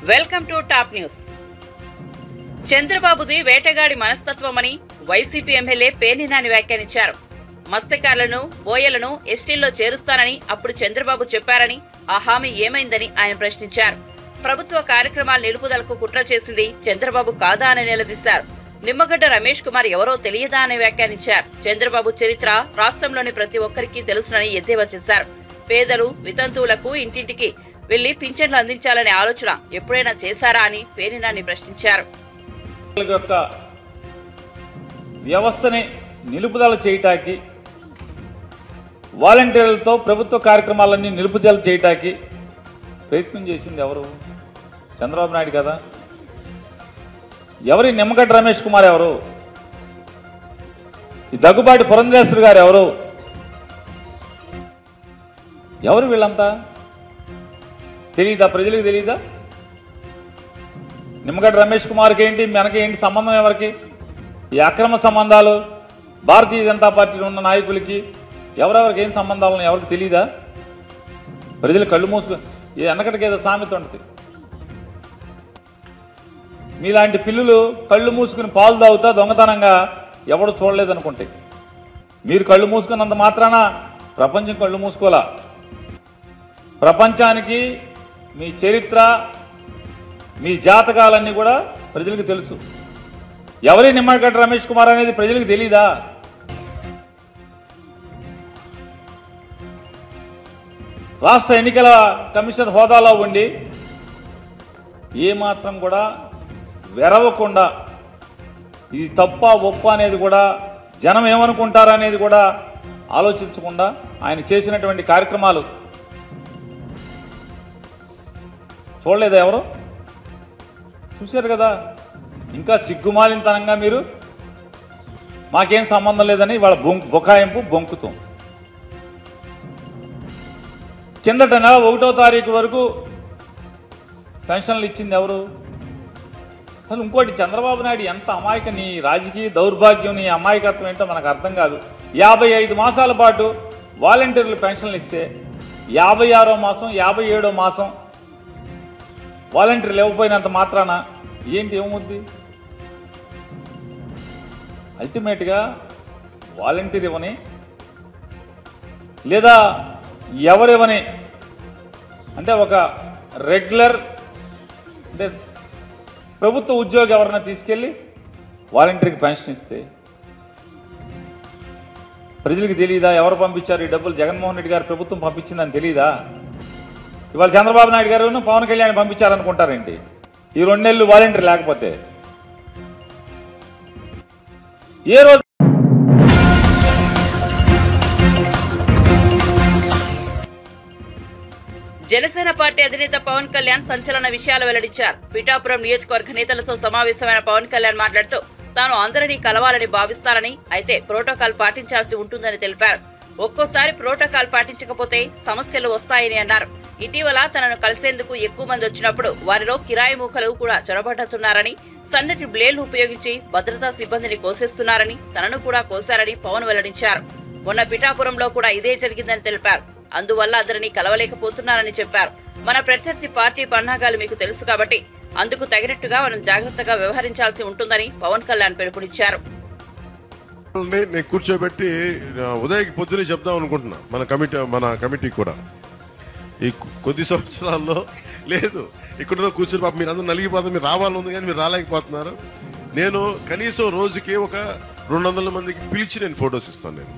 Welcome to top news చంద్రబాబుది వేటగాడి మనస్తత్వమని వైసీపీ ఎమ్మెల్యే పేర్నినాని వ్యాఖ్యానించారు మత్స్యకారులను బోయలను ఎస్టీల్లో చేరుస్తానని అప్పుడు చంద్రబాబు చెప్పారని ఆ హామీ ఏమైందని ఆయన ప్రశ్నించారు ప్రభుత్వ కార్యక్రమాల నిలుపుదలకు కుట్ర చేసింది చంద్రబాబు కాదా అని నిలదీశారు నిమ్మగడ్డ రమేష్ కుమార్ ఎవరో తెలియదా అని వ్యాఖ్యానించారు చంద్రబాబు చరిత్ర రాష్ట్రంలోని ప్రతి ఒక్కరికి తెలుసునని ఎద్దేవా చేశారు పేదలు వితంతువులకు ఇంటింటికి వెళ్లి పింఛన్లు అందించాలనే ఆలోచన ఎప్పుడైనా చేశారా అని పేర్నినాని ప్రశ్నించారు యొక్క వ్యవస్థని నిలుపుదల చేయటానికి వాలంటీర్లతో ప్రభుత్వ కార్యక్రమాలన్నీ నిలుపుదల చేయటానికి ప్రయత్నం చేసింది ఎవరు చంద్రబాబు నాయుడు కదా ఎవరి నిమ్మగడ్డ రమేష్ కుమార్ ఎవరు ఈ దగ్గుబాటి పురంధేశ్వరి గారు ఎవరు ఎవరు వీళ్ళంతా తెలీదా ప్రజలకు తెలీదా నిమ్మగడ్డ రమేష్ కుమార్కి ఏంటి మనకి ఏంటి సంబంధం ఎవరికి ఈ అక్రమ సంబంధాలు భారతీయ జనతా పార్టీలో ఉన్న నాయకులకి ఎవరెవరికి ఏం సంబంధాలు ఉన్నాయో ఎవరికి తెలీదా ప్రజలు కళ్ళు మూసుకు ఈ వెనకటికి ఏదో సామెత ఉంటుంది మీలాంటి పిల్లులు కళ్ళు మూసుకుని పాలు తాగుతా దొంగతనంగా ఎవడు చూడలేదనుకుంటాయి మీరు కళ్ళు మూసుకున్నంత మాత్రాన ప్రపంచం కళ్ళు మూసుకోలా ప్రపంచానికి మీ చరిత్ర మీ జాతకాలన్నీ కూడా ప్రజలకు తెలుసు ఎవరి నిమ్మగడ్డ రమేష్ కుమార్ అనేది ప్రజలకు తెలీదా రాష్ట్ర ఎన్నికల కమిషన్ హోదాలో ఉండి ఏమాత్రం కూడా వెరవకుండా ఇది తప్ప ఒప్ప అనేది కూడా జనం ఏమనుకుంటారనేది కూడా ఆలోచించకుండా ఆయన చేసినటువంటి కార్యక్రమాలు చూడలేదా ఎవరు చూశారు కదా ఇంకా సిగ్గుమాలినతనంగా మీరు మాకేం సంబంధం లేదని వాళ్ళ బొంకు బొకాయింపు బొంకుతాం కిందట నెల ఒకటో తారీఖు వరకు పెన్షన్లు ఇచ్చింది ఎవరు అసలు ఇంకోటి చంద్రబాబు నాయుడు ఎంత అమాయక నీ రాజకీయ దౌర్భాగ్యం నీ అమాయకత్వం ఏంటో మనకు అర్థం కాదు యాభై ఐదు మాసాల పాటు వాలంటీర్లు పెన్షన్లు ఇస్తే యాభై ఆరో మాసం యాభై ఏడో మాసం వాలంటీర్లు ఇవ్వకపోయినంత మాత్రాన ఏంటి ఏమవుద్ది అల్టిమేట్గా వాలంటీర్ ఇవ్వని లేదా ఎవరివ్వని అంటే ఒక రెగ్యులర్ అంటే ప్రభుత్వ ఉద్యోగి ఎవరైనా తీసుకెళ్ళి వాలంటీర్కి పెన్షన్ ఇస్తే ప్రజలకు తెలియదా ఎవరు పంపించారు ఈ డబ్బులు జగన్మోహన్ రెడ్డి గారు ప్రభుత్వం పంపించిందని తెలియదా ఇవాళ చంద్రబాబు నాయుడు గారు పవన్ కళ్యాణ్ పంపించారనుకుంటారేంటి ఈ రెండు నెలలు వాలంటీర్ లేకపోతే ఏ రోజు జనసేన పార్టీ అధినేత పవన్ కళ్యాణ్ సంచలన విషయాలు వెల్లడించారు పిఠాపురం నియోజకవర్గ నేతలతో సమావేశమైన పవన్ కళ్యాణ్ మాట్లాడుతూ తాను అందరినీ కలవాలని భావిస్తానని అయితే ప్రోటోకాల్ పాటించాల్సి ఉంటుందని తెలిపారు ఒక్కోసారి ప్రోటోకాల్ పాటించకపోతే సమస్యలు వస్తాయని అన్నారు ఇటీవల తనను కలిసేందుకు ఎక్కువ మంది వచ్చినప్పుడు వారిలో కిరాయి మూకలు కూడా చొరబడుతున్నారని సన్నటి బ్లేడ్లు ఉపయోగించి భద్రతా సిబ్బందిని కోసేస్తున్నారని తనను కూడా కోశారని పవన్ వెల్లడించారు మొన్న పిఠాపురంలో కూడా ఇదే జరిగిందని తెలిపారు అందువల్ల అందరినీ కలవలేకపోతున్నారని చెప్పారు మన ప్రత్యర్థి పార్టీ పన్నాగాలు మీకు తెలుసు కాబట్టి అందుకు తగినట్టుగా మనం జాగ్రత్తగా వ్యవహరించాల్సి ఉంటుందని పవన్ కళ్యాణ్ పిలుపునిచ్చారు వాళ్ళని నేను కూర్చోబెట్టి ఆ, ఉదయకి పొద్దునే చెప్దాం అనుకుంటున్నా మన కమిటీ మన కమిటీ కూడా ఈ కొ- కొద్ది సంవత్సరాల్లో లేదు ఇక్కడ కూర్చొని పాప మీరు అందరూ నలిగిపోతారు మీరు రావాలని ఉంది కానీ మీరు రాలేకపోతున్నారు నేను కనీసం రోజుకి ఒక రెండు వందల మందికి పిలిచి నేను ఫొటోస్ ఇస్తాను నేను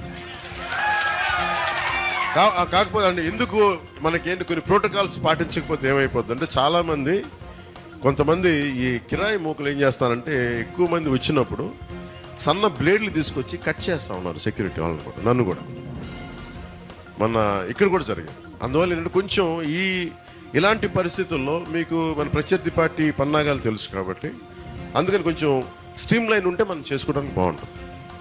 కా- ఆ, కాకపోతే అంటే ఎందుకు మనకేంటి కొన్ని ప్రోటోకాల్స్ పాటించకపోతే ఏమైపోద్ది అంటే చాలా మంది కొంతమంది ఈ కిరాయి మూకలు ఏం చేస్తారంటే ఎక్కువ మంది వచ్చినప్పుడు సన్న బ్లేడ్లు తీసుకొచ్చి కట్ చేస్తా ఉన్నారు సెక్యూరిటీ వాళ్ళని కూడా నన్ను కూడా మన ఇక్కడ కూడా జరిగింది అందువల్ల ఏంటంటే కొంచెం ఈ ఇలాంటి పరిస్థితుల్లో మీకు మన ప్రత్యర్థి పార్టీ పన్నాగాలు తెలుసు కాబట్టి అందుకని కొంచెం స్ట్రీమ్ లైన్ ఉంటే మనం చేసుకోవడానికి బాగుంటుంది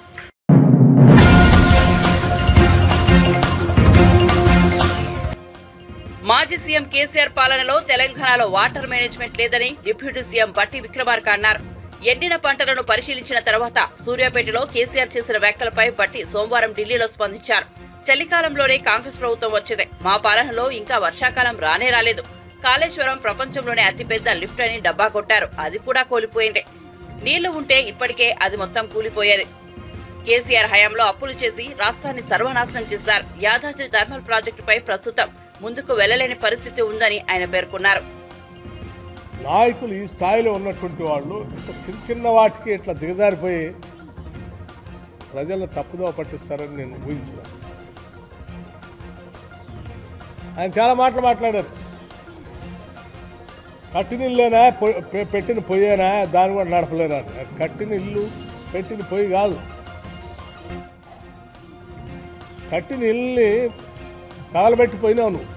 మాజీ సీఎం కేసీఆర్ పాలనలో తెలంగాణలో వాటర్ మేనేజ్మెంట్ లేదని డిప్యూటీ సీఎం బట్టి విక్రమార్క అన్నారు ఎండిన పంటలను పరిశీలించిన తర్వాత సూర్యాపేటలో కేసీఆర్ చేసిన వ్యాఖ్యలపై బట్టి సోమవారం ఢిల్లీలో స్పందించారు చలికాలంలోనే కాంగ్రెస్ ప్రభుత్వం వచ్చింది మా పాలనలో ఇంకా వర్షాకాలం రానే రాలేదు కాళేశ్వరం ప్రపంచంలోనే అతిపెద్ద లిఫ్ట్ అని డబ్బా కొట్టారు అది కూడా కూలిపోయింది నీళ్లు ఉంటే ఇప్పటికే అది మొత్తం కూలిపోయేది కేసీఆర్ హయాంలో అప్పులు చేసి రాష్ట్రాన్ని సర్వనాశనం చేశారు యాదాద్రి థర్మల్ ప్రాజెక్టుపై ప్రస్తుతం ముందుకు వెళ్లలేని పరిస్థితి ఉందని ఆయన పేర్కొన్నారు నాయకులు ఈ స్థాయిలో ఉన్నటువంటి వాళ్ళు ఇట్లా చిన్న చిన్న వాటికి ఇట్లా దిగజారిపోయి ప్రజలను తప్పుదో పట్టిస్తారని నేను ఊహించను ఆయన చాలా మాటలు మాట్లాడారు కట్టిన ఇల్లేనా పొ- పె- పెట్టిన పొయ్యేనా దాన్ని కూడా నడపలేరా అని. కట్టిన ఇల్లు పెట్టిన పొయ్యి కాదు కట్టిన ఇల్లుని తగలబెట్టిపోయినావు నువ్వు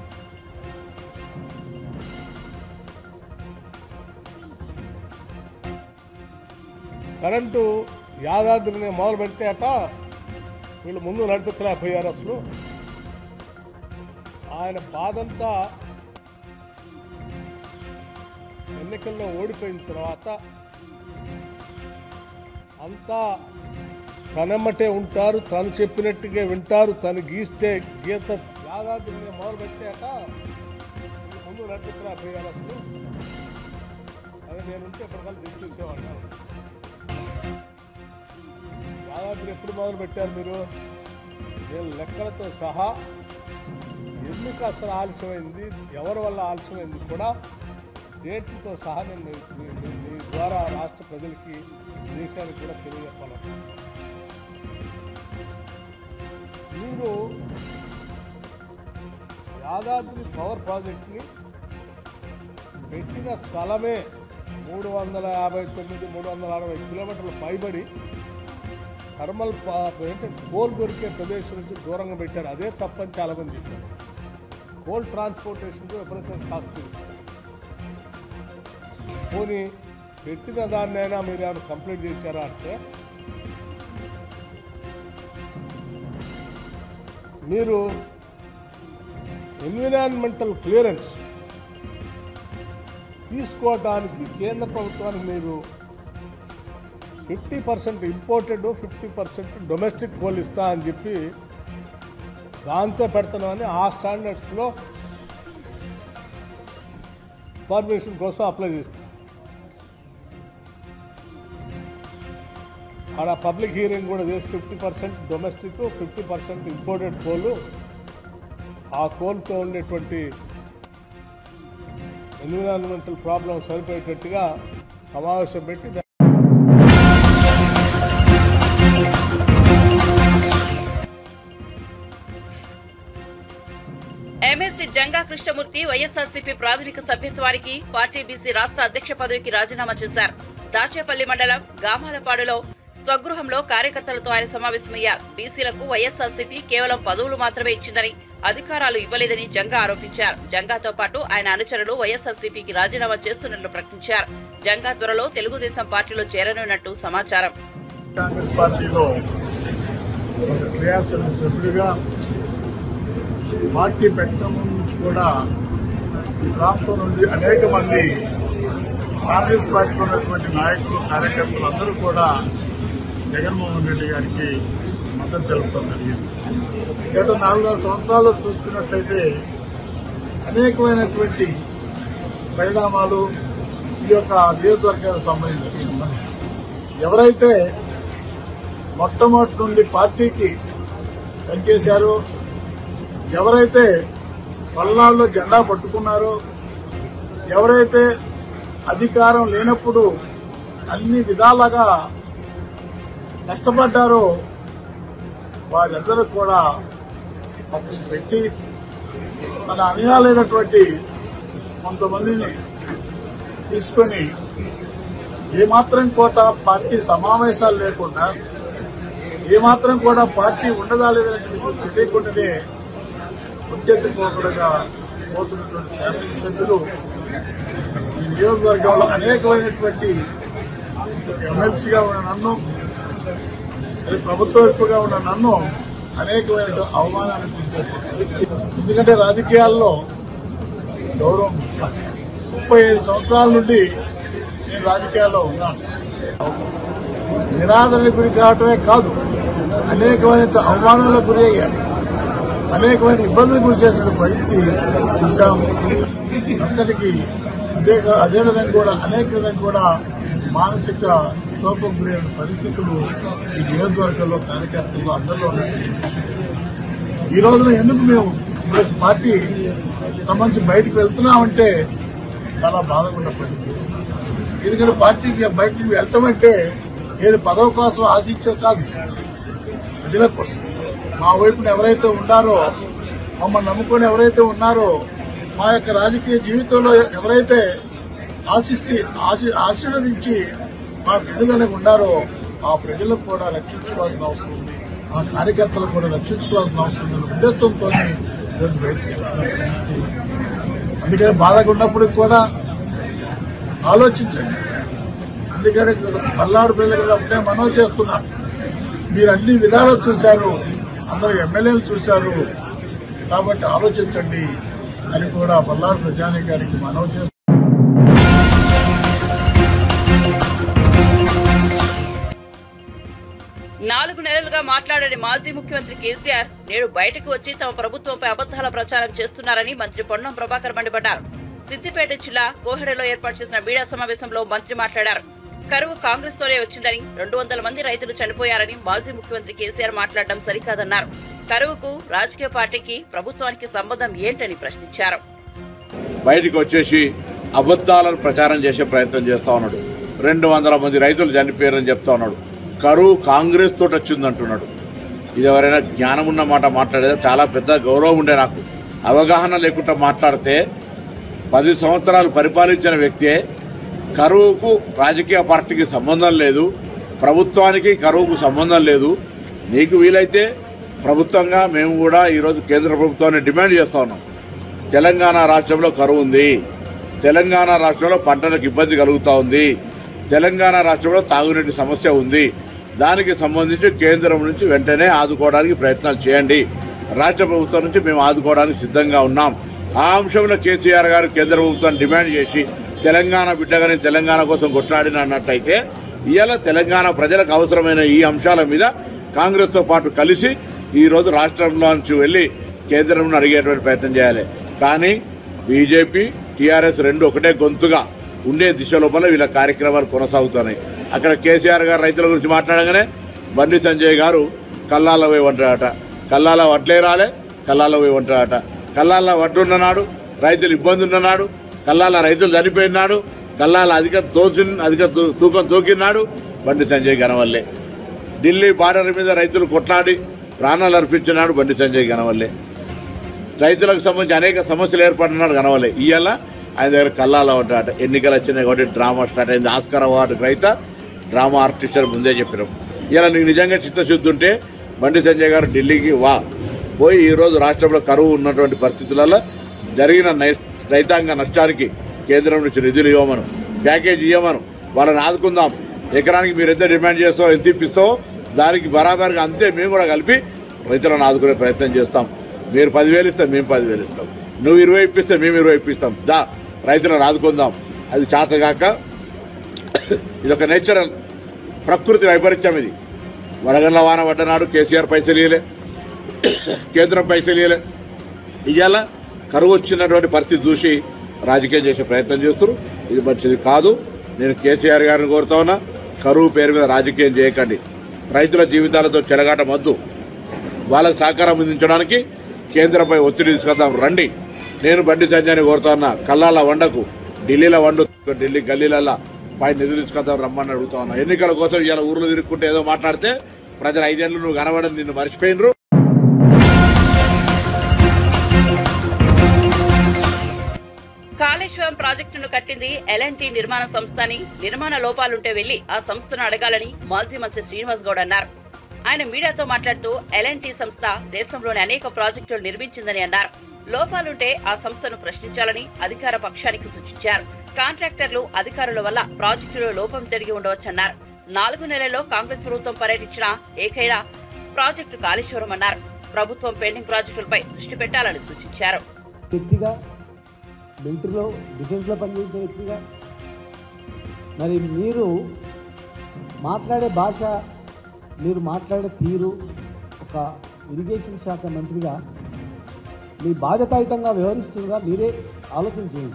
కరెంటు యాదాద్రిని మొదలు పెడితే అట వీళ్ళు ముందు నడిపించలేకపోయారు అసలు ఆయన బాధంతా ఎన్నికల్లో ఓడిపోయిన తర్వాత అంతా తనమ్మటే ఉంటారు తను చెప్పినట్టుగా వింటారు తను గీస్తే గీత యాదాద్రిని మొదలు పెట్టాక వీళ్ళు ముందు నడిపించలేకపోయారు అసలు అదే నేనుంటే ఎప్పటికల్లా దిగి చూసేవాడిని యాదాద్రి ఎప్పుడు మొదలు పెట్టారు మీరు నేను లెక్కలతో సహా ఎందుకు అసలు ఆలస్యమైంది ఎవరి వల్ల ఆలస్యమైంది కూడా డేట్లతో సహా నేను మీ- మీ- మీ- మీ ద్వారా రాష్ట్ర ప్రజలకి దేశానికి కూడా తెలియజెప్పాలి మీరు యాదాద్రి పవర్ ప్రాజెక్ట్ని పెట్టిన స్థలమే మూడు వందల యాభై తొమ్మిది మూడు వందల అరవై కిలోమీటర్ల పైబడి థర్మల్ పా- ఏంటి కోల్ దొరికే ప్రదేశం నుంచి దూరంగా పెట్టారు అదే తప్పని చాలా మంది చెప్పారు కోల్ ట్రాన్స్పోర్టేషన్కి విపరీతం కాస్ట్ పోనీ పెట్టిన దాన్నైనా మీరు ఏమైనా కంప్లైంట్ చేశారా అంటే మీరు ఎన్విరాన్మెంటల్ క్లియరెన్స్ తీసుకోవడానికి కేంద్ర ప్రభుత్వానికి మీరు fifty percent imported fifty percent domestic coal ఇస్తా అని చెప్పి దాంతో పెడుతున్నామని ఆ స్టాండర్డ్స్లో పర్మిషన్ కోసం అప్లై చేస్తాం ఆడ పబ్లిక్ హీరింగ్ కూడా చేసి fifty percent domestic fifty percent imported coal ఆ కోల్తో ఉండేటువంటి ఎన్విరాన్మెంటల్ ప్రాబ్లం సరిపోయేటట్టుగా సమావేశం పెట్టి దా- ఎమ్మెల్సీ జంగా కృష్ణమూర్తి వైఎస్ఆర్సీపీ ప్రాథమిక సభ్యత్వానికి పార్టీ బీసీ రాష్ట్ర అధ్యక్ష పదవికి రాజీనామా చేశారు దాచేపల్లి మండలం గామాలపాడులో స్వగృహంలో కార్యకర్తలతో ఆయన సమావేశమయ్యారు బీసీలకు వైఎస్ఆర్సీపీ కేవలం పదవులు మాత్రమే ఇచ్చిందని అధికారాలు ఇవ్వలేదని జంగా ఆరోపించారు జంగాతో పాటు ఆయన అనుచరులు వైఎస్ఆర్సీపీకి రాజీనామా చేస్తున్నట్లు ప్రకటించారు జంగా త్వరలో తెలుగుదేశం పార్టీలో చేరనున్నట్టు సమాచారం కాంగ్రెస్ పార్టీలో ఒక క్రియాశీలక సభ్యుడిగా పార్టీ పెట్టడం నుంచి కూడా ఈ ప్రాంతం నుండి అనేక మంది కాంగ్రెస్ పార్టీలో ఉన్నటువంటి నాయకులు కార్యకర్తలు అందరూ కూడా జగన్మోహన్ రెడ్డి గారికి మద్దతు తెలుపడం జరిగింది గత నాలుగున్నర సంవత్సరాల్లో చూసుకున్నట్లయితే అనేకమైనటువంటి పరిణామాలు ఈ యొక్క నియోజకవర్గానికి సంబంధించి ఎవరైతే మొట్టమొదటి నుండి పార్టీకి పనిచేశారో ఎవరైతే పల్నాడులో జెండా పట్టుకున్నారో ఎవరైతే అధికారం లేనప్పుడు అన్ని విధాలుగా కష్టపడ్డారో వారందరూ కూడా పక్కన పెట్టి తన అనుయాలైనటువంటి కొంతమందిని తీసుకొని ఏమాత్రం కూడా పార్టీ సమావేశాలు లేకుండా ఏమాత్రం కూడా పార్టీ ఉండదా లేదనే విషయం తెలియకుండానే ఉద్యెత్తుకోకుండా పోతున్నటువంటి శాసనసభ్యులు ఈ నియోజకవర్గంలో అనేకమైనటువంటి ఎమ్మెల్సీగా ఉన్న నన్ను అది ప్రభుత్వ వైపుగా ఉన్న నన్ను అనేకమైన అవమానాలు గురిచేశారు. ఎందుకంటే రాజకీయాల్లో గౌరవం ముఖ్యం. ముప్పై ఐదు సంవత్సరాల నుండి నేను రాజకీయాల్లో ఉన్నాను నిరాదరణ గురి కావటమే కాదు అనేకమైన అవమానాలకు గురి అయ్యాను అనేకమైన ఇబ్బందులు గురి చేసిన పరిస్థితి చూసాం అందరికీ అదే కా- అదేవిధంగా కూడా అనేక విధంగా కూడా మానసిక క్షోభం గురైన పరిస్థితులు ఈ నియోజకవర్గంలో కార్యకర్తలు అందరిలో ఉన్నాయి ఈ రోజున ఎందుకు మేము ఇప్పుడు పార్టీ సంబంధించి బయటకు వెళ్తున్నామంటే చాలా బాధకున్న పరిస్థితి ఎందుకంటే పార్టీకి బయటకు వెళ్ళటం అంటే ఏది పదవి కోసం ఆశించే కాదు ప్రజల కోసం మా వైపున ఎవరైతే ఉన్నారో మమ్మల్ని నమ్ముకొని ఎవరైతే ఉన్నారో మా యొక్క రాజకీయ జీవితంలో ఎవరైతే ఆశిస్తే ఆశీ ఆశీర్వదించి మా ప్రజలకు ఉన్నారో ఆ ప్రజలకు కూడా రక్షించుకోవాల్సిన అవసరం ఉంది ఆ కార్యకర్తలకు కూడా రక్షించుకోవాల్సిన అవసరం ఉంది ఉద్దేశంతో ఈరోజు బయటకు వెళ్తున్నాం. అందుకని బాధగా ఉన్నప్పుడు కూడా ఆలోచించండి అందుకని పల్నాడు ప్రజలకు ఒకటే మనవి చేస్తున్నారు మీరు అన్ని విధాలు చూశారు అందరు ఎమ్మెల్యేలు చూశారు కాబట్టి ఆలోచించండి అని కూడా పల్నాడు ప్రజానికానికి మనవి చేస్తున్నారు నాలుగు నెలలుగా మాట్లాడని మాజీ ముఖ్యమంత్రి కేసీఆర్ నేడు బయటకు వచ్చి తమ ప్రభుత్వంపై అబద్దాల ప్రచారం చేస్తున్నారని మంత్రి పొన్నం ప్రభాకర్ మండిపడ్డారు సిద్దిపేట జిల్లా కోహెడలో ఏర్పాటు చేసిన మీడియా సమావేశంలో మంత్రి మాట్లాడారు కరువు కాంగ్రెస్ తోనే వచ్చిందని రెండు వందల మంది రైతులు చనిపోయారని మాజీ ముఖ్యమంత్రి కేసీఆర్ మాట్లాడడం సరికాదన్నారు కరువుకు రాజకీయ పార్టీకి ప్రభుత్వానికి సంబంధం ఏంటని ప్రశ్నించారు బయటికి వచ్చేసి అబద్దాలను ప్రచారం చేసే ప్రయత్నం చేస్తా ఉన్నాడు రెండు వందల మంది రైతులు చనిపోయారని చెప్తా ఉన్నాడు కరువు కాంగ్రెస్ తోటి వచ్చింది అంటున్నాడు ఇది ఎవరైనా జ్ఞానం ఉన్న మాట మాట్లాడేది చాలా పెద్ద గౌరవం ఉండే నాకు అవగాహన లేకుండా మాట్లాడితే పది సంవత్సరాలు పరిపాలించిన వ్యక్తే కరువుకు రాజకీయ పార్టీకి సంబంధం లేదు ప్రభుత్వానికి కరువుకు సంబంధం లేదు నీకు వీలైతే ప్రభుత్వంగా మేము కూడా ఈరోజు కేంద్ర ప్రభుత్వాన్ని డిమాండ్ చేస్తా ఉన్నాం తెలంగాణ రాష్ట్రంలో కరువు ఉంది తెలంగాణ రాష్ట్రంలో పంటలకు ఇబ్బంది కలుగుతా ఉంది తెలంగాణ రాష్ట్రంలో తాగునీటి సమస్య ఉంది దానికి సంబంధించి కేంద్రం నుంచి వెంటనే ఆదుకోవడానికి ప్రయత్నాలు చేయండి రాష్ట్ర ప్రభుత్వం నుంచి మేము ఆదుకోవడానికి సిద్ధంగా ఉన్నాం ఆ అంశంలో కేసీఆర్ గారు కేంద్ర ప్రభుత్వాన్ని డిమాండ్ చేసి తెలంగాణ బిడ్డగాని తెలంగాణ కోసం కొట్లాడిన అన్నట్టయితే ఇవాళ తెలంగాణ ప్రజలకు అవసరమైన ఈ అంశాల మీద కాంగ్రెస్ తో పాటు కలిసి ఈ రోజు రాష్ట్రంలో నుంచి వెళ్లి కేంద్రం అడిగేటువంటి ప్రయత్నం చేయాలి కానీ బీజేపీ టీఆర్ఎస్ రెండు ఒకటే గొంతుగా ఉండే దిశ లోపల వీళ్ళ కార్యక్రమాలు కొనసాగుతున్నాయి అక్కడ కేసీఆర్ గారు రైతుల గురించి మాట్లాడగానే బండి సంజయ్ గారు కల్లాల పోయి వంటాడట కల్లాల వడ్లే రాలే కల్లాల పోయి వంటాడట కల్లాల వడ్డున్ననాడు రైతులు ఇబ్బంది ఉన్ననాడు కల్లాల రైతులు చనిపోయినాడు కల్లాల అధిక తోసి అధిక తూ- తూకం తూకినాడు బండి సంజయ్ గనవల్లే ఢిల్లీ బార్డర్ మీద రైతులు కొట్లాడి ప్రాణాలు అర్పించినాడు బండి సంజయ్ గనవల్లే రైతులకు సంబంధించి అనేక సమస్యలు ఏర్పడినాడు కనవలే ఇవాళ ఆయన దగ్గర కల్లాల ఉంటాట ఎన్నికలు వచ్చినాయి కాబట్టి డ్రామా స్టార్ట్ అయింది ఆస్కార్ అవార్డు రైత డ్రామా ఆర్టిస్ట్ అని ముందే చెప్పినాం ఇలా నీకు నిజంగా చిత్తశుద్ధి ఉంటే బండి సంజయ్ గారు ఢిల్లీకి వా పోయి ఈ రోజు రాష్ట్రంలో కరువు ఉన్నటువంటి పరిస్థితులలో జరిగిన నై- రైతాంగ నష్టానికి కేంద్రం నుంచి నిధులు ఇవ్వమను ప్యాకేజ్ ఇవ్వమను వాళ్ళని ఆదుకుందాం ఎకరానికి మీరు ఎంత డిమాండ్ చేస్తావో ఎంత ఇప్పిస్తావో దానికి బరాబర్గా అంతే మేము కూడా కలిపి రైతులను ఆదుకునే ప్రయత్నం చేస్తాం మీరు పదివేలు ఇస్తే మేము పదివేలు ఇస్తాం నువ్వు ఇరవై ఇప్పిస్తే మేము ఇరవై ఇప్పిస్తాం దా రైతులను ఆదుకుందాం అది చేతగాక ఇది ఒక నేచురల్ ప్రకృతి వైపరీత్యం ఇది వడగండ్ల వాన పడ్డనాడు కేసీఆర్ పైసలు ఇయ్యలే కేంద్రం పైసలు ఇయ్యలే ఇవాళ కరువు వచ్చినటువంటి పరిస్థితి చూసి రాజకీయం చేసే ప్రయత్నం చేస్తారు ఇది మంచిది కాదు నేను కేసీఆర్ గారిని కోరుతా ఉన్నా కరువు పేరు మీద రాజకీయం చేయకండి రైతుల జీవితాలతో చెలగాట మద్దు వాళ్ళకు సహకారం అందించడానికి కేంద్రంపై ఒత్తిడి తీసుకొద్దాం రండి నేను బండి సంజయ్ని కోరుతా ఉన్నా కల్లాల వండకు ఢిల్లీలో వండు ఢిల్లీ గల్లీలల్లా పై నిధులు తీసుకొద్దాం రమ్మని అడుగుతా ఉన్నా ఎన్నికల కోసం ఇలా ఊర్లో తిరుక్కుంటే ఏదో మాట్లాడితే ప్రజలు ఐదేళ్లు నువ్వు కనబడని నిన్ను మర్చిపోయినరు కాళేశ్వరం ప్రాజెక్టును కట్టింది ఎల్ఎన్టీ నిర్మాణ సంస్థ అని నిర్మాణ లోపాలుంటే వెళ్లి ఆ సంస్థను అడగాలని మాజీ మంత్రి శ్రీనివాస్ గౌడ్ అన్నారు ఆయన మీడియాతో మాట్లాడుతూ ఎల్ఎన్టీ సంస్థ దేశంలోని అనేక ప్రాజెక్టులు నిర్మించిందని అన్నారు లోపాలుంటే ఆ సంస్థను ప్రశ్నించాలని అధికార పక్షానికి సూచించారు కాంట్రాక్టర్లు అధికారుల వల్ల ప్రాజెక్టులో లోపం జరిగి ఉండవచ్చన్నారు నాలుగు నెలల్లో కాంగ్రెస్ ప్రభుత్వం పర్యటించిన ఏకైనా ప్రాజెక్టు కాళేశ్వరం అన్నారు ప్రభుత్వం పెండింగ్ ప్రాజెక్టులపై దృష్టి పెట్టాలని సూచించారు వ్యక్తిగా మిలిటరీలో డిఫెన్స్లో పనిచేసే వ్యక్తిగా మరి మీరు మాట్లాడే భాష మీరు మాట్లాడే తీరు ఒక ఇరిగేషన్ శాఖ మంత్రిగా మీ బాధ్యతాయుతంగా వ్యవహరిస్తుందిగా మీరే ఆలోచన చేయండి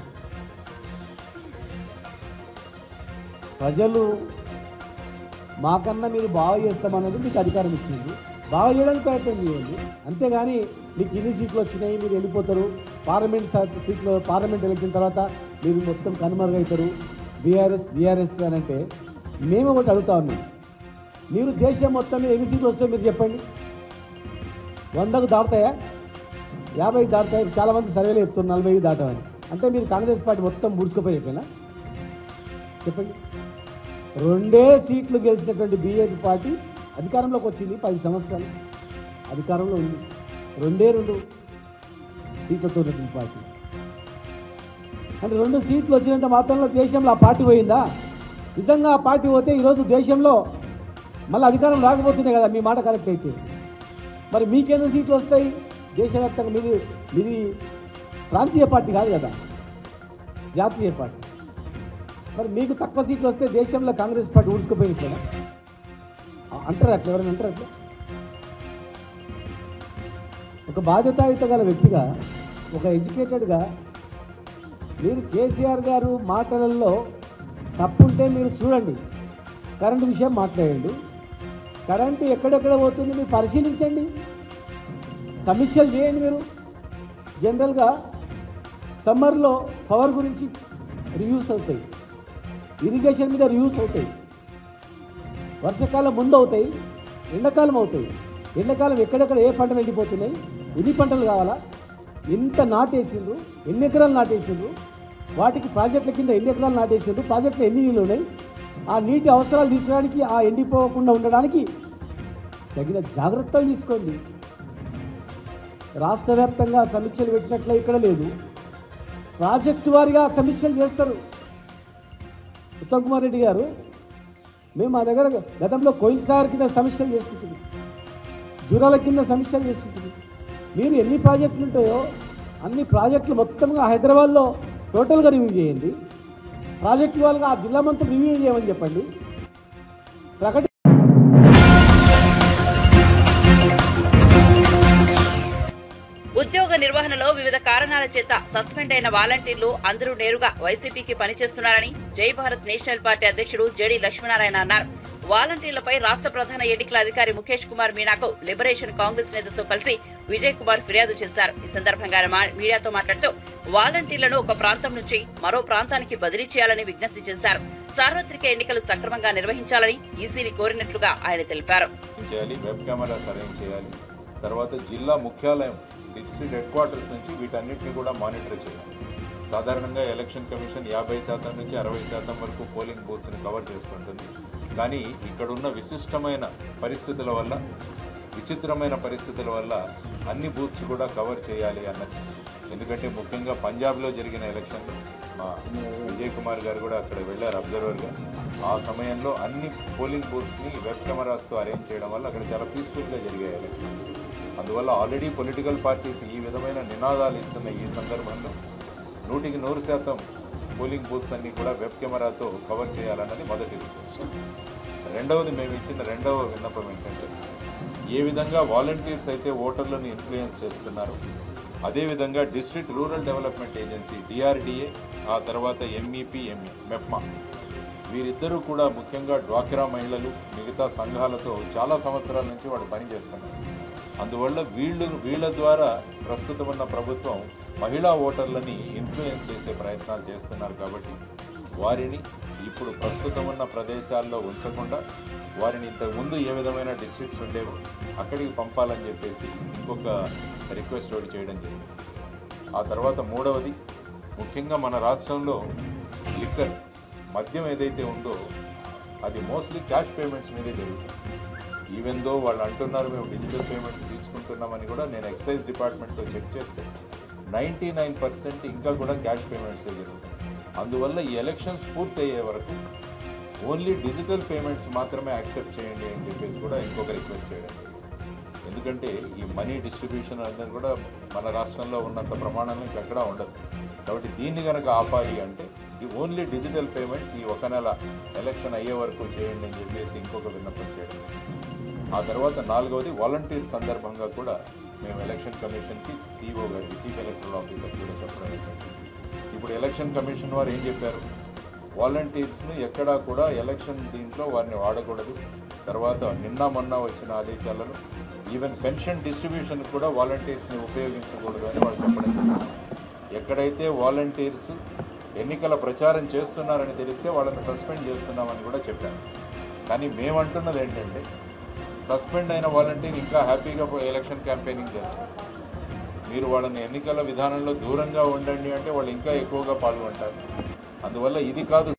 ప్రజలు మాకన్నా మీరు బాగా చేస్తామన్నది మీకు అధికారం ఇచ్చింది బాగా చేయడానికి ప్రయత్నం చేయండి అంతేగాని మీకు ఇన్ని సీట్లు వచ్చినాయి మీరు వెళ్ళిపోతారు పార్లమెంట్ సా- సీట్లు పార్లమెంట్ ఎలక్షన్ తర్వాత మీరు మొత్తం కనుమరుగవుతారు బీఆర్ఎస్ బీఆర్ఎస్ అని అంటే మేము ఒకటి అడుగుతా ఉన్నాం మీరు దేశం మొత్తం మీద ఎన్ని సీట్లు వస్తాయో మీరు చెప్పండి వందకు దాటుతాయా యాభై దాటుతాయి చాలామంది సర్వేలు చెప్తున్నారు నలభై దాటమని అంటే మీరు కాంగ్రెస్ పార్టీ మొత్తం ముడుచుకుపోయిపోయినా చెప్పండి రెండే సీట్లు గెలిచినటువంటి బీజేపీ పార్టీ అధికారంలోకి వచ్చింది పది సంవత్సరాలు అధికారంలో ఉంది రెండే రెండు సీట్లతో ఉన్నటువంటి పార్టీ అంటే రెండు సీట్లు వచ్చినంత మాత్రంలో దేశంలో ఆ పార్టీ పోయిందా నిజంగా ఆ పార్టీ పోతే ఈరోజు దేశంలో మళ్ళీ అధికారం రాకపోతున్నాయి కదా మీ మాట కరెక్ట్ అయితే మరి మీకెన్ని సీట్లు వస్తాయి దేశవ్యాప్తంగా మీది మీది ప్రాంతీయ పార్టీ కాదు కదా జాతీయ పార్టీ మరి మీకు తక్కువ సీట్లు వస్తే దేశంలో కాంగ్రెస్ పార్టీ ఊడ్చుకుపోయినట్లేదా ఆ, అంటారు అట్లా ఎవరైనా అంటారు అట్లా ఒక బాధ్యతాయుత గల వ్యక్తిగా ఒక ఎడ్యుకేటెడ్గా మీరు కేసీఆర్ గారు మాటలలో తప్పుంటే మీరు చూడండి కరెంటు విషయం మాట్లాడండి కరెంటు ఎక్కడెక్కడ పోతుంది మీరు పరిశీలించండి సమీక్షలు చేయండి మీరు జనరల్గా సమ్మర్లో పవర్ గురించి రివ్యూస్ అవుతాయి ఇరిగేషన్ మీద రివ్యూస్ అవుతాయి వర్షాకాలం ముందు అవుతాయి ఎండాకాలం అవుతాయి ఎండాకాలం ఎక్కడెక్కడ ఏ పంటలు ఎండిపోతున్నాయి ఎన్ని పంటలు కావాలా ఎంత నాటేసిండ్రు ఎన్ని ఎకరాలు నాటేసిండ్రు వాటికి ప్రాజెక్టుల కింద ఎన్ని ఎకరాలు నాటేసిండ్రు ప్రాజెక్టులు ఎన్ని నీళ్ళు ఉన్నాయి ఆ నీటి అవసరాలు తీర్చడానికి ఆ ఎండిపోకుండా ఉండడానికి తగిన జాగ్రత్తలు తీసుకోండి రాష్ట్ర వ్యాప్తంగా సమీక్షలు పెట్టినట్లు ఇక్కడ లేదు ప్రాజెక్టు వారిగా సమీక్షలు చేస్తారు ఉత్తమ్ కుమార్ రెడ్డి గారు మేము మా దగ్గర గతంలో కొయిల్సార్ కింద సమీక్షలు చేస్తుంటుంది జూరాల కింద సమీక్షలు చేస్తుంటుంది మీరు ఎన్ని ప్రాజెక్టులు ఉంటాయో అన్ని ప్రాజెక్టులు మొత్తంగా హైదరాబాద్లో టోటల్గా రివ్యూ చేయండి ప్రాజెక్టు వాళ్ళగా ఆ జిల్లా మొత్తం రివ్యూ చేయమని చెప్పండి ప్రకటి ఉద్యోగ నిర్వహణలో వివిధ కారణాల చేత సస్పెండ్ అయిన వాలంటీర్లు అందరూ నేరుగా వైసీపీకి పనిచేస్తున్నారని జై భారత్ నేషనల్ పార్టీ అధ్యక్షుడు జేడీ లక్ష్మీనారాయణ అన్నారు వాలంటీర్లపై రాష్ట్ర ప్రధాన ఎన్నికల అధికారి ముఖేష్ కుమార్ మీనాకు లిబరేషన్ కాంగ్రెస్ నేతతో కలిసి విజయ్ కుమార్ ఫిర్యాదు చేశారు ఈ సందర్భంగా ఆయన మా- మీడియాతో మాట్లాడుతూ వాలంటీర్లను ఒక ప్రాంతం నుంచి మరో ప్రాంతానికి బదిలీ చేయాలని విజ్ఞప్తి చేశారు సార్వత్రిక ఎన్నికలు సక్రమంగా నిర్వహించాలని ఈసీని కోరినట్లుగా ఆయన తెలిపారు చేయాలి వెబ్ కెమెరాస్ అరేంజ్ చేయాలి తర్వాత జిల్లా ముఖ్యాలయం డిస్ట్రిక్ట్ హెడ్ క్వార్టర్స్ నుంచి వీటన్నిటిని కూడా మానిటర్ చేయాలి సాధారణంగా ఎలక్షన్ కమిషన్ యాభై శాతం నుంచి అరవై శాతం వరకు పోలింగ్ బూత్స్ని కవర్ చేస్తుంటుంది కానీ ఇక్కడున్న విశిష్టమైన పరిస్థితుల వల్ల విచిత్రమైన పరిస్థితుల వల్ల అన్ని బూత్స్ కూడా కవర్ చేయాలి అన్నది ఎందుకంటే ముఖ్యంగా పంజాబ్లో జరిగిన ఎలక్షన్లో మా విజయ్ కుమార్ గారు కూడా అక్కడ వెళ్ళారు అబ్జర్వర్గా ఆ సమయంలో అన్ని పోలింగ్ బూత్స్ని వెబ్ కెమెరాస్తో అరేంజ్ చేయడం వల్ల అక్కడ చాలా పీస్ఫుల్గా జరిగాయి ఎలక్షన్స్ అందువల్ల ఆల్రెడీ పొలిటికల్ పార్టీస్ ఈ విధమైన నినాదాలు ఇస్తున్న ఈ సందర్భంలో నూటికి నూరు శాతం పోలింగ్ బూత్స్ అన్ని కూడా వెబ్ కెమెరాతో కవర్ చేయాలన్నది మొదటి రిక్వెస్ట్ రెండవది మేము ఇచ్చిన రెండవ విన్నపం ఏంటంటే ఏ విధంగా వాలంటీర్స్ అయితే ఓటర్లను ఇన్ఫ్లుయెన్స్ చేస్తున్నారు అదేవిధంగా district rural development agency DRDA ఆ తర్వాత ఎంఈపీ ఎంఈ మెప్మా వీరిద్దరూ కూడా ముఖ్యంగా డ్వాక్రా మహిళలు మిగతా సంఘాలతో చాలా సంవత్సరాల నుంచి వాడు పనిచేస్తున్నారు అందువల్ల వీళ్ళు వీళ్ళ ద్వారా ప్రస్తుతం ఉన్న ప్రభుత్వం మహిళా ఓటర్లని ఇన్ఫ్లుయెన్స్ చేసే ప్రయత్నాలు చేస్తున్నారు కాబట్టి వారిని ఇప్పుడు ప్రస్తుతం ఉన్న ప్రదేశాల్లో ఉంచకుండా వారిని ఇంతకుముందు ఏ విధమైన డిస్ట్రిక్ట్స్ ఉండేవో అక్కడికి పంపాలని చెప్పేసి ఇంకొక రిక్వెస్ట్ ఒకటి చేయడం జరిగింది ఆ తర్వాత మూడవది ముఖ్యంగా మన రాష్ట్రంలో లిక్కర్ మద్యం ఏదైతే ఉందో అది మోస్ట్లీ క్యాష్ పేమెంట్స్ మీదే జరుగుతుంది ఈవెన్ దో వాళ్ళు అంటున్నారు మేము డిజిటల్ పేమెంట్స్ తీసుకుంటున్నామని కూడా నేను ఎక్సైజ్ డిపార్ట్మెంట్తో చెక్ చేస్తే నైంటీ నైన్ పర్సెంట్ ఇంకా కూడా క్యాష్ పేమెంట్సే జరుగుతుంది అందువల్ల ఈ ఎలక్షన్స్ పూర్తి అయ్యే వరకు ఓన్లీ డిజిటల్ పేమెంట్స్ మాత్రమే యాక్సెప్ట్ చేయండి అని చెప్పేసి కూడా ఇంకొక రిక్వెస్ట్ చేయడం జరిగింది. ఎందుకంటే ఈ మనీ డిస్ట్రిబ్యూషన్ అనేది కూడా మన రాష్ట్రంలో ఉన్నంత ప్రమాణంలో ఇంకెక్కడా ఉండదు కాబట్టి దీన్ని కనుక ఆపాలి అంటే ఈ ఓన్లీ డిజిటల్ పేమెంట్స్ ఈ ఒక నెల ఎలక్షన్ అయ్యే వరకు చేయండి అని చెప్పేసి ఇంకొక విన్నపం చేయడం జరిగింది. ఆ తర్వాత నాలుగవది వాలంటీర్ సందర్భంగా కూడా మేము ఎలక్షన్ కమిషన్కి సిఓ గారికి జనరల్ ఆఫీసర్ కూడా చెప్పడం ఏంటంటే ఇప్పుడు ఎలక్షన్ కమిషన్ వారు ఏం చెప్పారు వాలంటీర్స్ను ఎక్కడా కూడా ఎలక్షన్ దీంట్లో వారిని వాడకూడదు తర్వాత నిన్న మొన్న వచ్చిన ఆదేశాలను ఈవెన్ పెన్షన్ డిస్ట్రిబ్యూషన్ కూడా వాలంటీర్స్ని ఉపయోగించకూడదు అని వాళ్ళు చెప్పడం జరిగింది ఎక్కడైతే వాలంటీర్స్ ఎన్నికల ప్రచారం చేస్తున్నారని తెలిస్తే వాళ్ళని సస్పెండ్ చేస్తున్నామని కూడా చెప్పారు కానీ మేమంటున్నది ఏంటంటే సస్పెండ్ అయిన వాలంటీర్ ఇంకా హ్యాపీగా పోయి ఎలక్షన్ క్యాంపెయినింగ్ చేస్తారు మీరు వాళ్ళని ఎన్నికల విధానంలో దూరంగా ఉండండి అంటే వాళ్ళు ఇంకా ఎక్కువగా పాల్గొంటారు అందువల్ల ఇది కాదు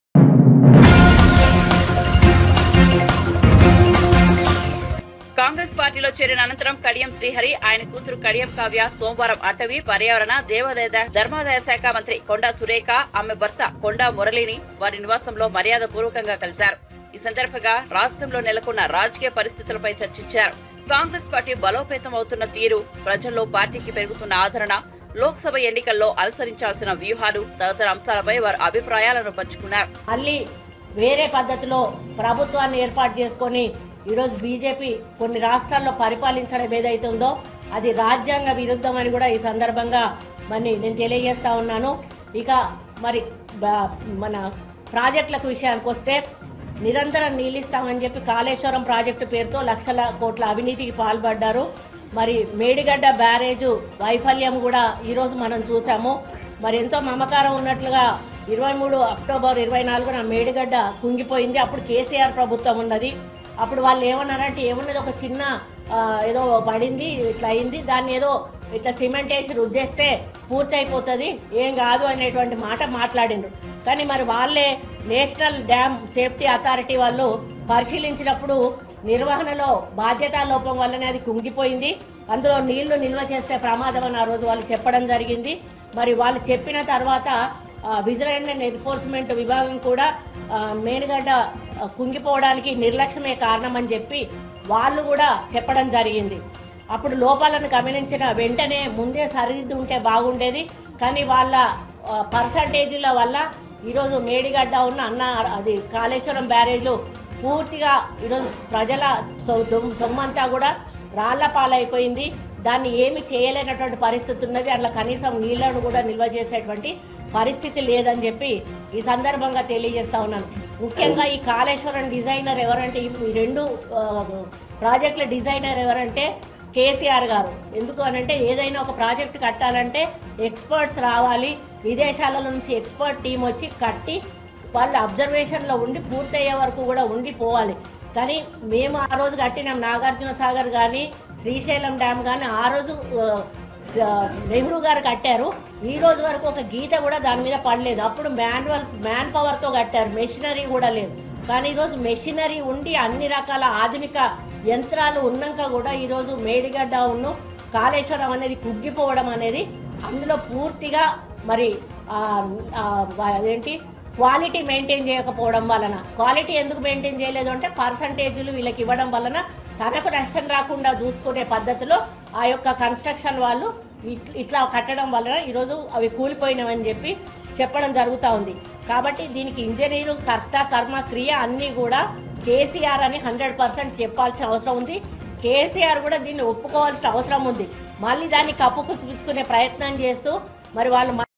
కాంగ్రెస్ పార్టీలో చేరిన అనంతరం కడియం శ్రీహరి ఆయన కూతురు కడియం కావ్య సోమవారం అటవీ పర్యావరణ దేవాదాయ ధర్మాదాయ శాఖ మంత్రి కొండా సురేఖ ఆమె భర్త కొండా మురళిని వారి నివాసంలో మర్యాద పూర్వకంగా కలిశారు ఈ సందర్భంగా రాష్ట్రంలో నెలకొన్న రాజకీయ పరిస్థితులపై చర్చించారు కాంగ్రెస్ పార్టీ బలోపేతం అవుతున్న తీరు ప్రజల్లో పార్టీకి పెరుగుతున్న ఆదరణ లోక్సభ ఎన్నికల్లో అనుసరించాల్సిన వ్యూహాలు తదితర అంశాలపై వారు అభిప్రాయాలను పంచుకున్నారు మళ్ళీ వేరే పద్ధతిలో ప్రభుత్వాన్ని ఏర్పాటు చేసుకొని ఈరోజు బీజేపీ కొన్ని రాష్ట్రాల్లో పరిపాలించడం ఏదైతే ఉందో అది రాజ్యాంగ విరుద్ధం అని కూడా ఈ సందర్భంగా మరి నేను తెలియజేస్తా ఉన్నాను ఇక మరి బ- మన ప్రాజెక్టులకు విషయానికి వస్తే నిరంతరం నీళ్ళిస్తామని చెప్పి కాళేశ్వరం ప్రాజెక్టు పేరుతో లక్షల కోట్ల అవినీతికి పాల్పడ్డారు మరి మేడిగడ్డ బ్యారేజు వైఫల్యం కూడా ఈరోజు మనం చూసాము మరి ఎంతో మమకారం ఉన్నట్లుగా ఇరవై మూడు అక్టోబర్ ఇరవై నాలుగున మేడిగడ్డ కుంగిపోయింది అప్పుడు కేసీఆర్ ప్రభుత్వం ఉన్నది అప్పుడు వాళ్ళు ఏమన్నారంటే ఏమన్నది ఒక చిన్న ఆ, ఏదో పడింది ఇట్లా అయింది దాన్ని ఏదో ఇట్లా సిమెంట్ వేసి రుద్దేస్తే పూర్తయిపోతుంది ఏం కాదు అనేటువంటి మాట మాట్లాడిండ్రు కానీ మరి వాళ్ళే నేషనల్ డ్యామ్ సేఫ్టీ అథారిటీ వాళ్ళు పరిశీలించినప్పుడు నిర్వహణలో బాధ్యతా లోపం వల్లనే అది కుంగిపోయింది అందులో నీళ్లు నిల్వ చేస్తే ప్రమాదం అని ఆ రోజు వాళ్ళు చెప్పడం జరిగింది మరి వాళ్ళు చెప్పిన తర్వాత ఆ, విజిలెన్స్ అండ్ ఎన్ఫోర్స్మెంట్ విభాగం కూడా ఆ, మేనుగడ్డ ఆ, కుంగిపోవడానికి నిర్లక్ష్యమే కారణం అని చెప్పి వాళ్ళు కూడా చెప్పడం జరిగింది అప్పుడు లోపాలను గమనించిన వెంటనే ముందే సరిదిద్దు ఉంటే బాగుండేది కానీ వాళ్ళ పర్సంటేజీల వల్ల ఈరోజు మేడిగడ్డ ఉన్న అన్న అది కాళేశ్వరం బ్యారేజ్లు పూర్తిగా ఈరోజు ప్రజల సొ- దొమ్- సొమ్మంతా కూడా రాళ్ల పాలైపోయింది దాన్ని ఏమి చేయలేనటువంటి పరిస్థితి ఉన్నది అట్లా కనీసం నీళ్లను కూడా నిల్వ చేసేటువంటి పరిస్థితి లేదని చెప్పి ఈ సందర్భంగా తెలియజేస్తా ఉన్నాను ముఖ్యంగా ఈ కాళేశ్వరం డిజైనర్ ఎవరంటే ఈ ఈ రెండు ఆ, ప్రాజెక్టుల డిజైనర్ ఎవరంటే కేసీఆర్ గారు ఎందుకు అనంటే ఏదైనా ఒక ప్రాజెక్ట్ కట్టాలంటే ఎక్స్పర్ట్స్ రావాలి విదేశాల నుంచి ఎక్స్పర్ట్ టీం వచ్చి కట్టి వాళ్ళు అబ్జర్వేషన్లో ఉండి పూర్తయ్యే వరకు కూడా ఉండి పోవాలి కానీ మేము ఆ రోజు కట్టినాం నాగార్జున సాగర్ కానీ శ్రీశైలం డ్యామ్ కానీ ఆ రోజు ఆ, ఆ, నెహ్రూ గారు కట్టారు ఈ రోజు వరకు ఒక గీత కూడా దాని మీద పడలేదు అప్పుడు మాన్యువల్ మ్యాన్ పవర్తో కట్టారు మెషినరీ కూడా లేదు కానీ ఈరోజు మెషినరీ ఉండి అన్ని రకాల ఆధునిక యంత్రాలు ఉన్నాక కూడా ఈరోజు మేడిగడ్డ ఉన్ను కాళేశ్వరం అనేది కుగ్గిపోవడం అనేది అందులో పూర్తిగా మరి ఆ, ఆ, అదేంటి క్వాలిటీ మెయింటైన్ చేయకపోవడం వలన క్వాలిటీ ఎందుకు మెయింటైన్ చేయలేదు అంటే పర్సంటేజీలు వీళ్ళకి ఇవ్వడం వలన తనకు నష్టం రాకుండా చూసుకునే పద్ధతిలో ఆ యొక్క కన్స్ట్రక్షన్ వాళ్ళు ఇట్- ఇట్లా కట్టడం వలన ఈరోజు అవి కూలిపోయినవని చెప్పి చెప్పడం జరుగుతూ ఉంది కాబట్టి దీనికి ఇంజనీరు కర్త కర్మ క్రియ అన్నీ కూడా కేసీఆర్ అని హండ్రెడ్ పర్సెంట్ చెప్పాల్సిన అవసరం ఉంది కేసీఆర్ కూడా దీన్ని ఒప్పుకోవాల్సిన అవసరం ఉంది మళ్ళీ దాన్ని కప్పుకు చూసుకునే ప్రయత్నం చేస్తూ మరి వాళ్ళు మ-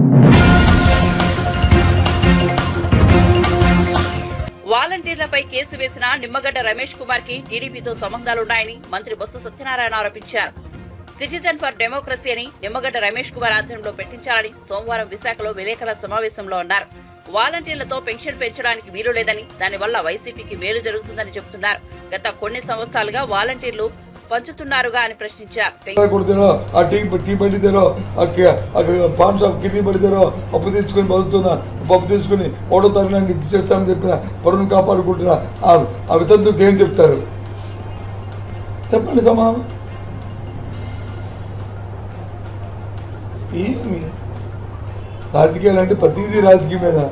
వాలంటీర్లపై కేసు వేసిన నిమ్మగడ్డ రమేష్ కుమార్ కి టీడీపీతో సంబంధాలున్నాయని మంత్రి బొత్స సత్యనారాయణ ఆరోపించారు సిటిజన్ ఫర్ డెమోక్రసీ అని నిమ్మగడ్డ రమేష్ కుమార్ ఆధ్వర్యంలో పెట్టించాలని సోమవారం విశాఖలో విలేకరుల సమావేశంలో అన్నారు వాలంటీర్లతో పెన్షన్ పెంచడానికి వీలు లేదని దానివల్ల వైసీపీకి మేలు జరుగుతుందని చెబుతున్నారు గత కొన్ని సంవత్సరాలుగా వాలంటీర్లు పంచుతున్నారుగా అని ప్రశ్నించారు పెన్- కొడితేనో ఆ టీ టీ పడితేనో ఆ కి- ఆ పాన్ షాప్ కిడ్నీ పడితేనో అప్పు తెచ్చుకొని బతుకుతున్నా పప్పు తెచ్చుకొని ఒకటో తరగతి ఇచ్చేస్తామని చెప్పిన పరువును కాపాడుకుంటున్నా ఆ ఆ వితంతుకి ఏం చెప్తారు చెప్పండి సమాధానం ఏమి రాజకీయాలు అంటే ప్రతిదీ రాజకీయమేనా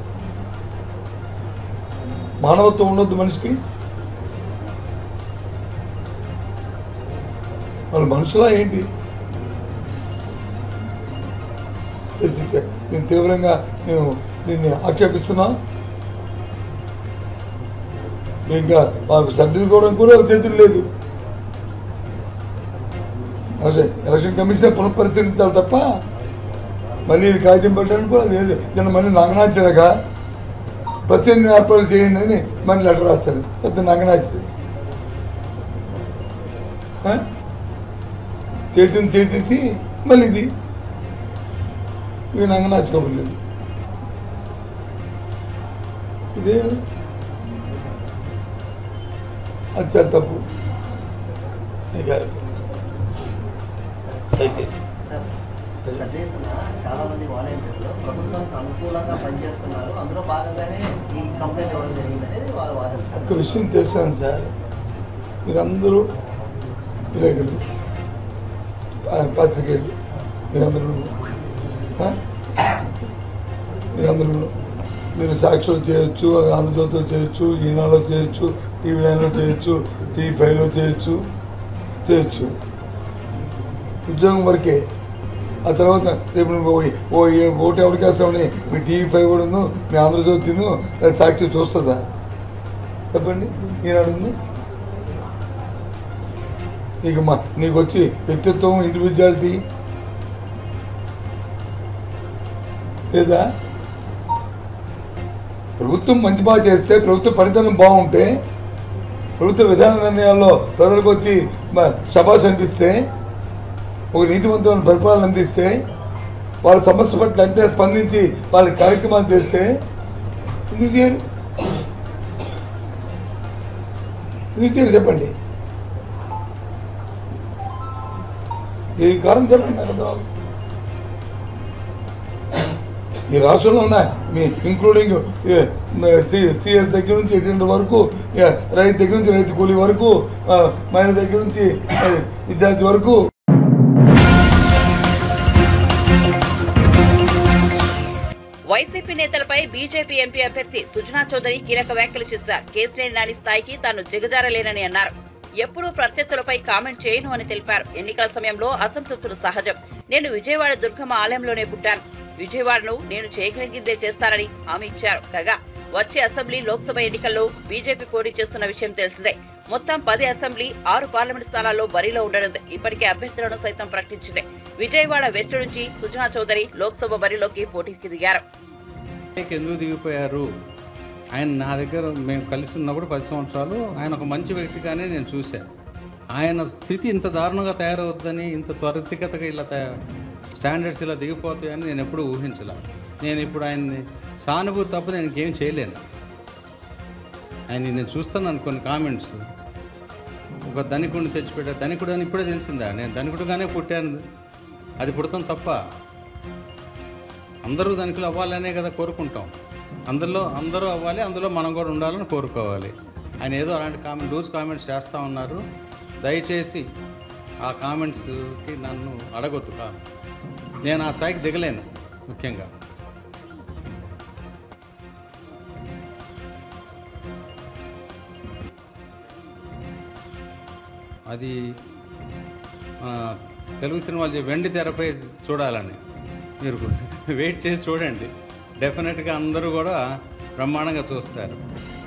మానవత్వం ఉండొద్దు మనిషికి వాళ్ళు మనుషులా ఏంటి ఛే, ఛే, ఛే. నేను తీవ్రంగా మేము దీన్ని ఆక్షేపిస్తున్నాం మేము ఇంకా వాళ్ళకు సర్దిద్దుకోవడం కూడా చేతులు లేదు ఎలక్షన్ ఎలక్షన్ కమిషన్ పునఃపరిశీలించాలి తప్ప మళ్ళీ వీళ్ళు కాగితం పెట్టడానికి కూడా లేదు నేను మళ్ళీ నగనాచాక ప్రత్యేక ఏర్పాటు చేయండి అని మళ్ళీ లెటర్ రాస్తాడు పెద్ద నగనాచింది చేసింది చేసేసి మళ్ళీ ఇది ఇవి నంగనాచుకోబడలేదు ఇదే అది చాలా తప్పు ఈ గారు దయచేసి పెద్ద ఎత్తున చాలా మంది వాలంటీర్లు ప్రభుత్వానికి అనుకూలంగా పనిచేస్తున్నారు అందులో భాగంగానే ఈ కంప్లైంట్ ఇవ్వడం జరిగిందనేది వారు వాదిస్తారు ఒక్క విషయం తెలుసాను సార్ మీరందరూ విలేకరులు ఆ, పాత్రికేయులు మీరందరూ ఆ? మీరందరూ మీరు సాక్షులు చేయొచ్చు ఆంధ్రజ్యోతిలో చేయొచ్చు ఈనాడులో చేయొచ్చు టీవీ నైన్లో చేయొచ్చు టీవీ ఫైవ్లో చేయొచ్చు చేయొచ్చు ఉద్యోగం వరకే ఆ తర్వాత రేపు నువ్వు ఓ- ఓ ఏ- ఓటు ఎవరికి వేస్తామని మీ టీవీ ఫైవ్ కూడా ఉందో మీ ఆంధ్రజ్యోతి తిను అది సాక్షి చూస్తుందా చెప్పండి ఈనాడు ఉంది నీకు మా నీకు వచ్చి వ్యక్తిత్వం ఇండివిజువాలిటీ లేదా ప్రభుత్వం మంచి బాగా చేస్తే ప్రభుత్వ పనితనం బాగుంటే ప్రభుత్వ విధాన నిర్ణయాల్లో ప్రజలకు వచ్చి మ- శబాష్ అనిపిస్తే ఒక నీతివంతమైన పరిపాలన అందిస్తే వాళ్ళ సమస్య పట్ల అంటే స్పందించి వాళ్ళ కార్యక్రమాలు చేస్తే ఎందుకు చేయరు ఎందుకు చేయరు చెప్పండి ఈ కారణం చెప్పండి నాకు అర్థం అవ్వదు. ఈ రాష్ట్రంలో ఉన్న మీ ఇంక్లూడింగ్ సిఎస్ దగ్గర నుంచి ఎటువంటి వరకు ఇక రైతు దగ్గర నుంచి రైతు కూలీ వరకు ఆ, మహిళ దగ్గర నుంచి ఆ, విద్యార్థి వరకు వైసీపీ నేతలపై బీజేపీ ఎంపీ అభ్యర్థి సుజనా చౌదరి కీలక వ్యాఖ్యలు చేశారు కేసినేని నాని స్థాయికి తాను దిగజారలేనని అన్నారు ఎప్పుడూ ప్రత్యర్థులపై కామెంట్ చేయను అని తెలిపారు ఎన్నికల సమయంలో అసంతృప్తులు సహజం నేను విజయవాడ దుర్గమ్మ ఆలయంలోనే పుట్టాను విజయవాడను నేను చేయగలిగిందే చేస్తానని హామీ ఇచ్చారు కాగా వచ్చే అసెంబ్లీ లోక్సభ ఎన్నికల్లో బీజేపీ పోటీ చేస్తున్న విషయం తెలిసిందే మొత్తం పది అసెంబ్లీ ఆరు పార్లమెంట్ స్థానాల్లో బరిలో ఉండనుంది ఇప్పటికే అభ్యర్థులను సైతం ప్రకటించింది విజయవాడ వెస్ట్ నుంచి సుజనా చౌదరి లోక్సభ బరిలోకి పోటీకి దిగారు ఎందుకు దిగిపోయారు ఆయన నా దగ్గర మేము కలిసి ఉన్నప్పుడు పది సంవత్సరాలు ఆయన ఒక మంచి వ్యక్తిగానే నేను చూశాను ఆయన స్థితి ఇంత దారుణంగా తయారవుద్దని ఇంత త్వరితగతగా ఇలా తయా- స్టాండర్డ్స్ ఇలా దిగిపోతాయని నేను ఎప్పుడూ ఊహించలే నేను ఇప్పుడు ఆయన్ని సానుభూతి తప్ప నేను ఇంకేం చేయలేను ఆయన నేను చూస్తున్నాను కొన్ని కామెంట్స్ ఒక ధనికుడిని తెచ్చిపెట్టా ధనికుడు అని ఇప్పుడే తెలిసిందా నేను ధనికుడుగానే పుట్టాను అది పుడతాం తప్ప అందరూ ధనికులు అవ్వాలనే కదా కోరుకుంటాం అందులో అందరూ అవ్వాలి అందులో మనం కూడా ఉండాలని కోరుకోవాలి ఆయన ఏదో అలాంటి కామెంట్ లూజ్ కామెంట్స్ చేస్తూ ఉన్నారు దయచేసి ఆ కామెంట్స్కి నన్ను అడగొద్దు కా నేను ఆ స్థాయికి దిగలేను ముఖ్యంగా అది ఆ, తెలుగు సినిమాలు చే- వెండి తెరపై చూడాలని మీరు వెయిట్ చేసి చూడండి డెఫినెట్గా అందరూ కూడా బ్రహ్మాండంగా చూస్తారు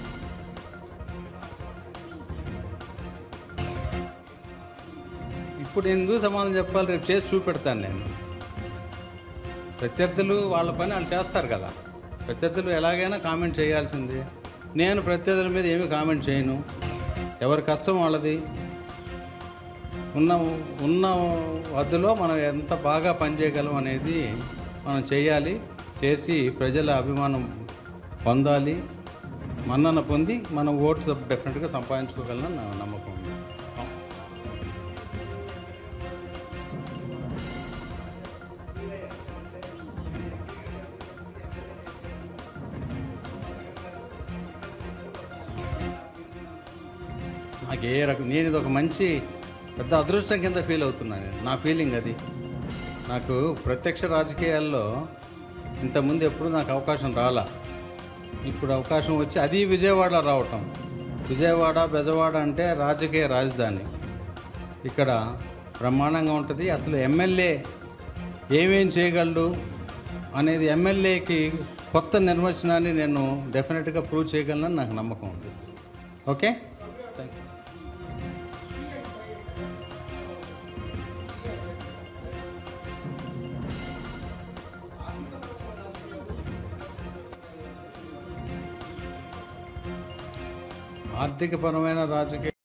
ఇప్పుడు ఎందుకు సమాధానం చెప్పాలి రేపు చేసి చూపెడతాను నేను ప్రత్యర్థులు వాళ్ళ పని వాళ్ళు చేస్తారు కదా ప్రత్యర్థులు ఎలాగైనా కామెంట్ చేయాల్సిందే నేను ప్రత్యర్థుల మీద ఏమీ కామెంట్ చేయను ఎవరి కష్టం వాళ్ళది ఉన్న ఉన్న వద్దలో మనం ఎంత బాగా పనిచేయగలం అనేది మనం చేయాలి చేసి ప్రజల అభిమానం పొందాలి మన్నన పొంది మనం ఓట్స్ డెఫినెట్గా సంపాదించుకోగలనని నా నమ్మకం ఉంది నాకు ఏ రకం నేను ఇది ఒక మంచి పెద్ద అదృష్టం కింద ఫీల్ అవుతున్నాను నేను. నా ఫీలింగ్ అది నాకు ప్రత్యక్ష రాజకీయాల్లో ఇంతకుముందు ఎప్పుడు నాకు అవకాశం రాలా ఇప్పుడు అవకాశం వచ్చి అది విజయవాడలో రావటం విజయవాడ బెజవాడ అంటే రాజకీయ రాజధాని ఇక్కడ బ్రహ్మాండంగా ఉంటుంది అసలు ఎమ్మెల్యే ఏమేం చేయగలడు అనేది ఎమ్మెల్యేకి కొత్త నిర్వచనాన్ని నేను డెఫినెట్గా ప్రూవ్ చేయగలనని నాకు నమ్మకం ఉంది ఓకే థ్యాంక్ యూ ఆర్థికపరమైన రాజకీయ